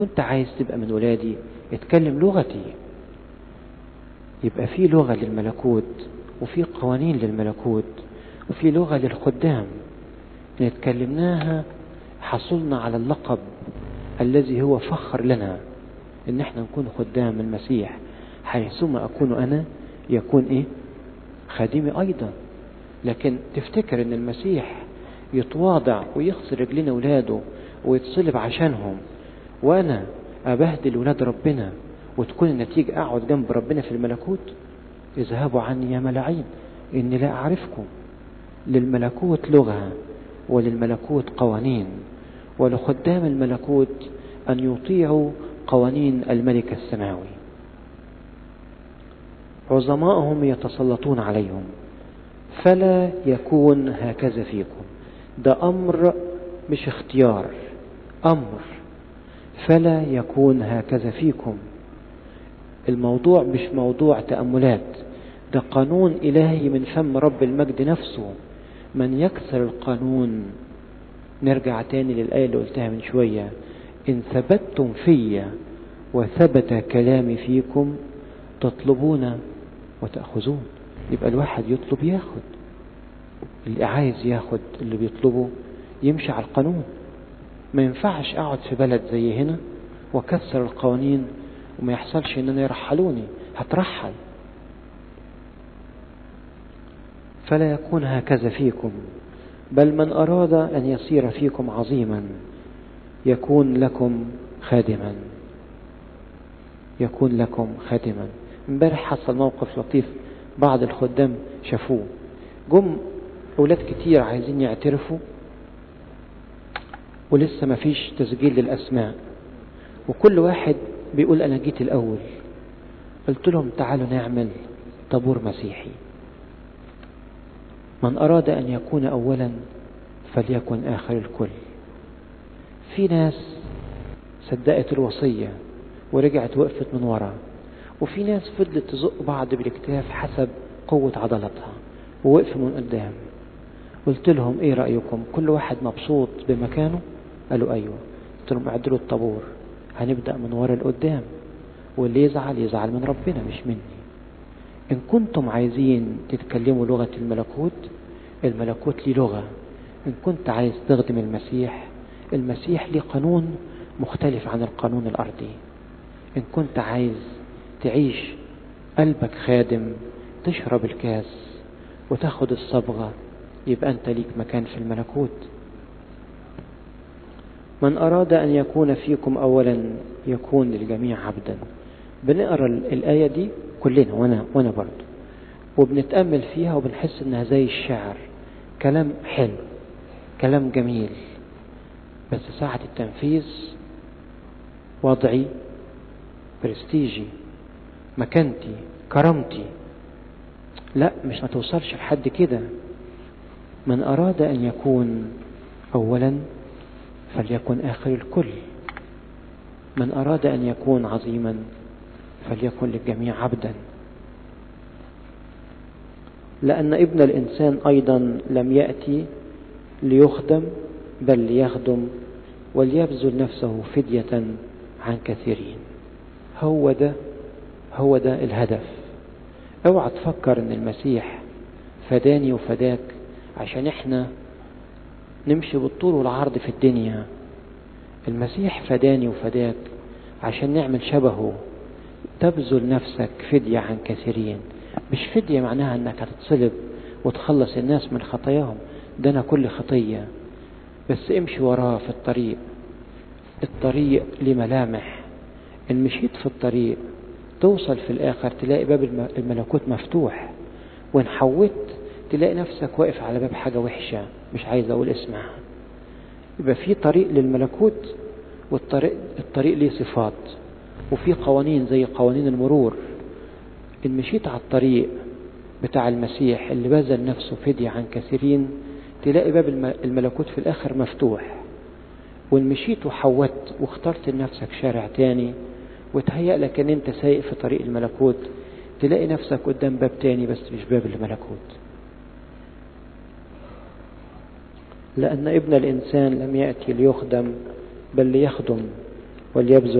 وانت عايز تبقى من ولادي اتكلم لغتي يبقى في لغة للملكوت وفي قوانين للملكوت وفي لغة للخدام إن اتكلمناها حصلنا على اللقب الذي هو فخر لنا ان احنا نكون خدام المسيح حيثما اكون انا يكون ايه خادمي ايضا لكن تفتكر ان المسيح يتواضع ويغسل رجلين اولاده ويتصلب عشانهم وانا ابهدل ولاد ربنا وتكون النتيجة اقعد جنب ربنا في الملكوت اذهبوا عني يا ملاعين اني لا اعرفكم للملكوت لغة وللملكوت قوانين ولخدام الملكوت أن يطيعوا قوانين الملك السماوي عظماءهم يتسلطون عليهم فلا يكون هكذا فيكم ده أمر مش اختيار أمر فلا يكون هكذا فيكم الموضوع مش موضوع تأملات ده قانون إلهي من فم رب المجد نفسه من يكسر القانون نرجع تاني للآية اللي قلتها من شوية إن ثبتتم في وثبت كلامي فيكم تطلبون وتأخذون يبقى الواحد يطلب ياخد اللي عايز ياخد اللي بيطلبه يمشي على القانون ما ينفعش أقعد في بلد زي هنا وكسر القوانين وما يحصلش إن أنا يرحلوني هترحل فلا يكون هكذا فيكم بل من أراد أن يصير فيكم عظيما يكون لكم خادما يكون لكم خادما امبارح حصل موقف لطيف بعض الخدام شافوه جم أولاد كتير عايزين يعترفوا ولسه ما فيش تسجيل للأسماء وكل واحد بيقول أنا جيت الأول قلت لهم تعالوا نعمل طابور مسيحي من أراد أن يكون أولا فليكن آخر الكل في ناس صدقت الوصية ورجعت وقفت من ورا وفي ناس فضلت تزق بعض بالاكتاف حسب قوة عضلاتها ووقف من قدام قلت لهم ايه رأيكم كل واحد مبسوط بمكانه قالوا ايوه قلت لهم اعدلوا الطابور هنبدأ من ورا لقدام واللي يزعل يزعل من ربنا مش مني إن كنتم عايزين تتكلموا لغة الملكوت الملكوت ليه لغة إن كنت عايز تخدم المسيح المسيح ليه قانون مختلف عن القانون الأرضي إن كنت عايز تعيش قلبك خادم تشرب الكاس وتاخد الصبغة يبقى أنت ليك مكان في الملكوت من أراد أن يكون فيكم أولا يكون للجميع عبدا بنقرأ الآية دي كلنا وانا وانا برضه وبنتامل فيها وبنحس انها زي الشعر كلام حلو كلام جميل بس ساعة التنفيذ وضعي برستيجي مكانتي كرامتي لا مش ما توصلش لحد كده من أراد أن يكون أولا فليكن آخر الكل من أراد أن يكون عظيما فليكن للجميع عبدا لأن ابن الإنسان أيضا لم يأتي ليخدم بل ليخدم وليبذل نفسه فدية عن كثيرين هو ده هو ده الهدف اوعى تفكر ان المسيح فداني وفداك عشان احنا نمشي بالطول والعرض في الدنيا المسيح فداني وفداك عشان نعمل شبهه تبذل نفسك فدية عن كثيرين مش فدية معناها انك هتتصلب وتخلص الناس من خطاياهم ده انا كل خطية بس امشي وراه في الطريق الطريق لملامح ان مشيت في الطريق توصل في الاخر تلاقي باب الملكوت مفتوح وان حوت تلاقي نفسك واقف على باب حاجة وحشة مش عايز اقول اسمها يبقى في طريق للملكوت والطريق الطريق ليه صفات وفي قوانين زي قوانين المرور إن مشيت على الطريق بتاع المسيح اللي بذل نفسه فدية عن كثيرين تلاقي باب الملكوت في الآخر مفتوح وإن مشيت وحوت واخترت لنفسك شارع تاني وتهيأ لك إن أنت سايق في طريق الملكوت تلاقي نفسك قدام باب تاني بس مش باب الملكوت لأن ابن الإنسان لم يأتي ليخدم بل ليخدم وليبذل